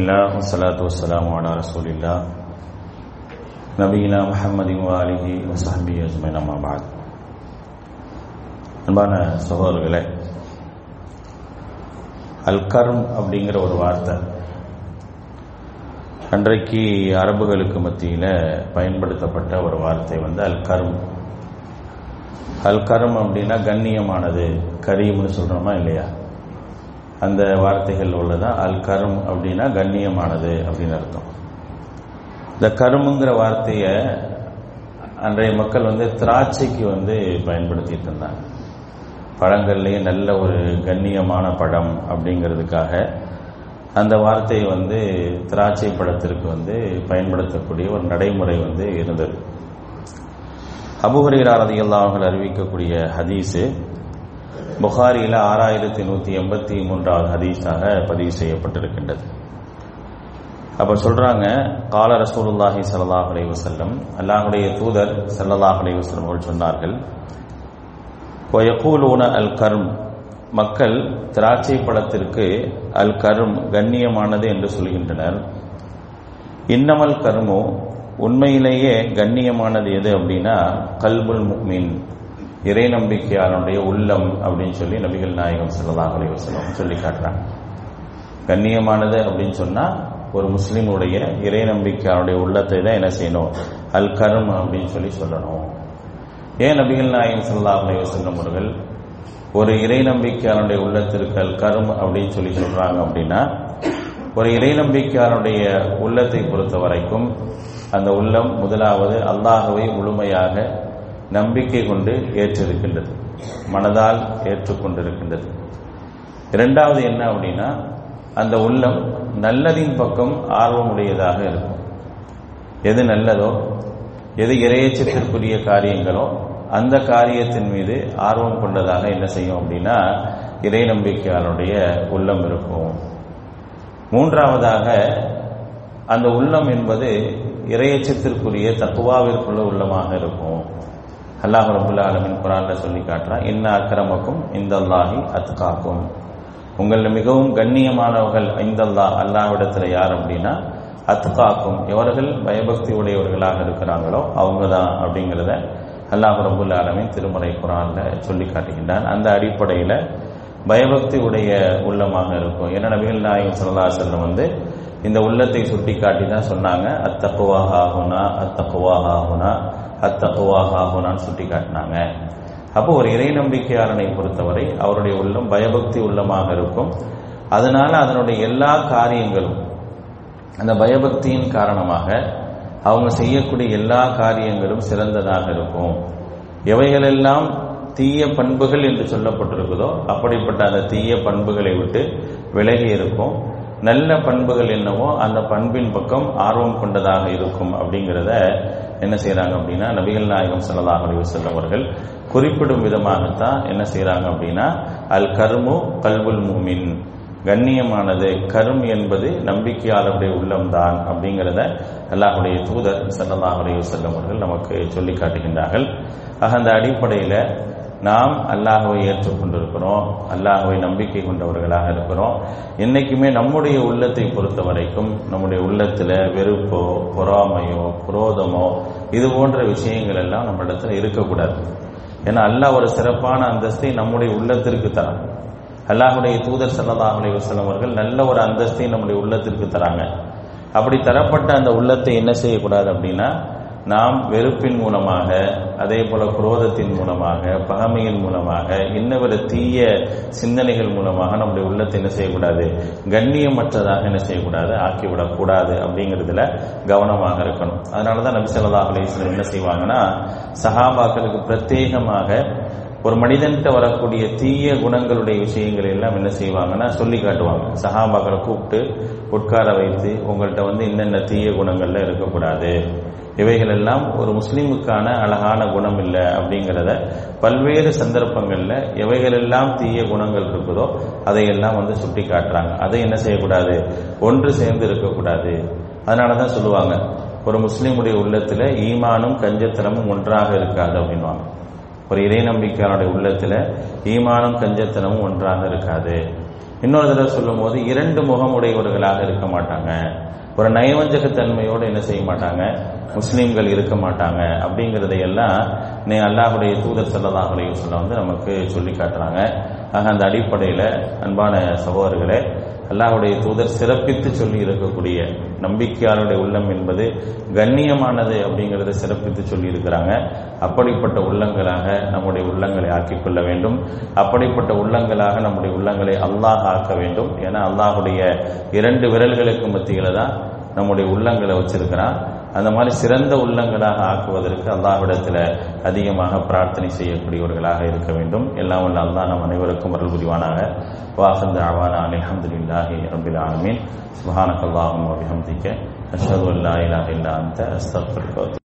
الله والصلاة والسلام على رسول الله நபீனா முஹம்மதின் வாலிஹி வசஹபி அஜ்மைன் அம்மா பாத் அன்பான சகோதரர்களே அல்கர்ம் அப்படிங்கிற ஒரு வார்த்தை அன்றைக்கு அரபுகளுக்கு மத்தியில் பயன்படுத்தப்பட்ட ஒரு வார்த்தை வந்து அல்கர்ம் அல்கரம் அப்படின்னா கண்ணியமானது கரீம்னு சொல்கிறோமா இல்லையா அந்த வார்த்தைகள் உள்ளதான் அல் கரும் அப்படின்னா கண்ணியமானது அப்படின்னு அர்த்தம் இந்த கருமுங்கிற வார்த்தையை அன்றைய மக்கள் வந்து திராட்சைக்கு வந்து பயன்படுத்திட்டு இருந்தாங்க பழங்கள்லேயே நல்ல ஒரு கண்ணியமான பழம் அப்படிங்கிறதுக்காக அந்த வார்த்தையை வந்து திராட்சை பழத்திற்கு வந்து பயன்படுத்தக்கூடிய ஒரு நடைமுறை வந்து இருந்தது அபுஹரீரா ரதியல்லா அவர்கள் அறிவிக்கக்கூடிய ஹதீஸு புகாரியில் ஆறாயிரத்தி நூற்றி எண்பத்தி மூன்றாவது ஹதீஸாக பதிவு செய்யப்பட்டிருக்கின்றது அப்போ சொல்கிறாங்க கால ரசூலுல்லாஹி சல்லாஹ் அலை வசல்லம் அல்லாஹுடைய தூதர் சல்லல்லாஹ் அலை வசல்லம் அவர்கள் சொன்னார்கள் ஒயகூலூன அல் கரும் மக்கள் திராட்சை பழத்திற்கு அல் கரும் கண்ணியமானது என்று சொல்கின்றனர் இன்னமல் கருமோ உண்மையிலேயே கண்ணியமானது எது அப்படின்னா கல்புல் முக்மின் இறை நம்பிக்கையாளனுடைய உள்ளம் அப்படின்னு சொல்லி நபிகள் நாயகம் செல்லலாம் அலைவசலம் சொல்லி காட்டுறாங்க கண்ணியமானது அப்படின்னு சொன்னா ஒரு முஸ்லீமுடைய இறை நம்பிக்கையாளனுடைய உள்ளத்தை தான் என்ன செய்யணும் அல் கரும் அப்படின்னு சொல்லி சொல்லணும் ஏன் நபிகள் நாயகம் செல்லா அலைவசல்லம் அவர்கள் ஒரு இறை நம்பிக்கையாளனுடைய உள்ளத்திற்கு அல் கரும் அப்படின்னு சொல்லி சொல்றாங்க அப்படின்னா ஒரு இறை நம்பிக்கையாளனுடைய உள்ளத்தை பொறுத்த வரைக்கும் அந்த உள்ளம் முதலாவது அல்லாஹுவை முழுமையாக நம்பிக்கை கொண்டு ஏற்றிருக்கின்றது மனதால் ஏற்றுக்கொண்டிருக்கின்றது இரண்டாவது என்ன அப்படின்னா அந்த உள்ளம் நல்லதின் பக்கம் ஆர்வமுடையதாக இருக்கும் எது நல்லதோ எது இரையச்சத்திற்குரிய காரியங்களோ அந்த காரியத்தின் மீது ஆர்வம் கொண்டதாக என்ன செய்யும் அப்படின்னா இறை நம்பிக்கையாளருடைய உள்ளம் இருக்கும் மூன்றாவதாக அந்த உள்ளம் என்பது இரையச்சத்திற்குரிய தத்துவாவிற்குள்ள உள்ளமாக இருக்கும் அல்லாஹ் ரபுல்லா ஆலமின் குரான்ல சொல்லி காட்டுறான் இன்ன அக்கிரமக்கும் இந்த அல்லாஹி அத்காக்கும் உங்களில் மிகவும் கண்ணியமானவர்கள் ஐந்தல்லா அல்லாவிடத்தில் யார் அப்படின்னா அத்காக்கும் எவர்கள் பயபக்தி உடையவர்களாக இருக்கிறாங்களோ அவங்க தான் அப்படிங்கிறத அல்லாஹ் ரபுல்லா ஆலமின் திருமறை குரான்ல சொல்லி காட்டுகின்றான் அந்த அடிப்படையில் பயபக்தி உடைய உள்ளமாக இருக்கும் ஏன்னா நபிகள் நாயகம் சல்லா செல்லம் வந்து இந்த உள்ளத்தை சுட்டி காட்டி தான் சொன்னாங்க அத்தக்குவாக ஆகுனா அத்தக்குவாக ஆகுனா அத்தக்குவாக ஆகுனான்னு சுட்டி காட்டினாங்க அப்போ ஒரு இறை நம்பிக்கையாளனை பொறுத்தவரை அவருடைய உள்ளம் பயபக்தி உள்ளமாக இருக்கும் அதனால அதனுடைய எல்லா காரியங்களும் அந்த பயபக்தியின் காரணமாக அவங்க செய்யக்கூடிய எல்லா காரியங்களும் சிறந்ததாக இருக்கும் எவைகளெல்லாம் தீய பண்புகள் என்று சொல்லப்பட்டிருக்குதோ அப்படிப்பட்ட அந்த தீய பண்புகளை விட்டு விலகி இருக்கும் நல்ல பண்புகள் என்னவோ அந்த பண்பின் பக்கம் ஆர்வம் கொண்டதாக இருக்கும் அப்படிங்கிறத என்ன செய்யறாங்க அப்படின்னா நபிகள் நாயகம் சல்லாஹ் அலி வசல்லம் அவர்கள் குறிப்பிடும் விதமாகத்தான் என்ன செய்யறாங்க அப்படின்னா அல் கருமு கல்புல் மூமின் கண்ணியமானது கரும் என்பது நம்பிக்கையாளருடைய உள்ளம்தான் அப்படிங்கிறத அல்லாஹுடைய தூதர் சல்லாஹ் அலி வசல்லம் அவர்கள் நமக்கு சொல்லி காட்டுகின்றார்கள் ஆக அந்த அடிப்படையில் நாம் அல்லாஹுவை ஏற்றுக்கொண்டிருக்கிறோம் அல்லாஹுவை நம்பிக்கை கொண்டவர்களாக இருக்கிறோம் என்னைக்குமே நம்முடைய உள்ளத்தை பொறுத்த வரைக்கும் நம்முடைய உள்ளத்தில் வெறுப்போ பொறாமையோ குரோதமோ இது போன்ற விஷயங்கள் எல்லாம் நம்ம இடத்துல இருக்கக்கூடாது ஏன்னா அல்லாஹ் ஒரு சிறப்பான அந்தஸ்தை நம்முடைய உள்ளத்திற்கு தரான் அல்லாஹுடைய தூதர் சல்லாஹ் அலி வசலம் அவர்கள் நல்ல ஒரு அந்தஸ்தை நம்முடைய உள்ளத்திற்கு தராங்க அப்படி தரப்பட்ட அந்த உள்ளத்தை என்ன செய்யக்கூடாது அப்படின்னா நாம் வெறுப்பின் மூலமாக அதே போல குரோதத்தின் மூலமாக பகமையின் மூலமாக இன்னவர தீய சிந்தனைகள் மூலமாக நம்முடைய உள்ளத்தை என்ன செய்யக்கூடாது கண்ணியமற்றதாக என்ன செய்யக்கூடாது ஆக்கிவிடக்கூடாது அப்படிங்கிறதுல கவனமாக இருக்கணும் அதனால தான் நபி சொல்லா அலிஸ்லம் என்ன செய்வாங்கன்னா சஹாபாக்களுக்கு பிரத்யேகமாக ஒரு மனிதன்கிட்ட வரக்கூடிய தீய குணங்களுடைய விஷயங்கள் எல்லாம் என்ன செய்வாங்கன்னா சொல்லி காட்டுவாங்க சஹாபாக்களை கூப்பிட்டு உட்கார வைத்து உங்கள்கிட்ட வந்து என்னென்ன தீய குணங்கள்ல இருக்கக்கூடாது இவைகள் எல்லாம் ஒரு முஸ்லீமுக்கான அழகான குணம் இல்லை அப்படிங்கிறத பல்வேறு சந்தர்ப்பங்களில் எவைகளெல்லாம் தீய குணங்கள் இருக்குதோ அதையெல்லாம் வந்து சுட்டி காட்டுறாங்க அதை என்ன செய்யக்கூடாது ஒன்று சேர்ந்து இருக்கக்கூடாது அதனால தான் சொல்லுவாங்க ஒரு முஸ்லீமுடைய உள்ளத்தில் ஈமானும் கஞ்சத்தனமும் ஒன்றாக இருக்காது அப்படின்வாங்க ஒரு இறை நம்பிக்கையாளருடைய உள்ளத்தில் ஈமானும் கஞ்சத்தனமும் ஒன்றாக இருக்காது இன்னொரு தடவை சொல்லும் போது இரண்டு முகமுடையவர்களாக இருக்க மாட்டாங்க ஒரு நயவஞ்சகத்தன்மையோடு என்ன செய்ய மாட்டாங்க முஸ்லீம்கள் இருக்க மாட்டாங்க அப்படிங்கிறதை எல்லாம் நீ அல்லாஹுடைய தூதர் செல்லதாக சொல்ல வந்து நமக்கு சொல்லி காட்டுறாங்க ஆக அந்த அடிப்படையில் அன்பான சகோதரர்களே அல்லாஹுடைய தூதர் சிறப்பித்து சொல்லி இருக்கக்கூடிய நம்பிக்கையாளருடைய உள்ளம் என்பது கண்ணியமானது அப்படிங்கிறத சிறப்பித்து சொல்லி இருக்கிறாங்க அப்படிப்பட்ட உள்ளங்களாக நம்முடைய உள்ளங்களை ஆக்கிக் கொள்ள வேண்டும் அப்படிப்பட்ட உள்ளங்களாக நம்முடைய உள்ளங்களை அல்லாஹ் ஆக்க வேண்டும் ஏன்னா அல்லாஹுடைய இரண்டு விரல்களுக்கு மத்தியில தான் நம்முடைய உள்ளங்களை வச்சிருக்கிறான் அந்த மாதிரி சிறந்த உள்ளங்களாக ஆக்குவதற்கு அல்லாஹ்விடத்தில் அதிகமாக பிரார்த்தனை செய்யக்கூடியவர்களாக இருக்க வேண்டும் எல்லாம் உள்ள அல்லாஹ் நம் அனைவருக்கும் அருள் புரிவானாக வாசந்த அவானா அலமதுல்லாஹி ரபில் ஆலமீன் சுபஹானக் அல்லாஹும் வபிஹம்திக அஷ்ஹது அல்லா இலாஹ இல்லா அன்த அஸ்தக்ஃபிருக்க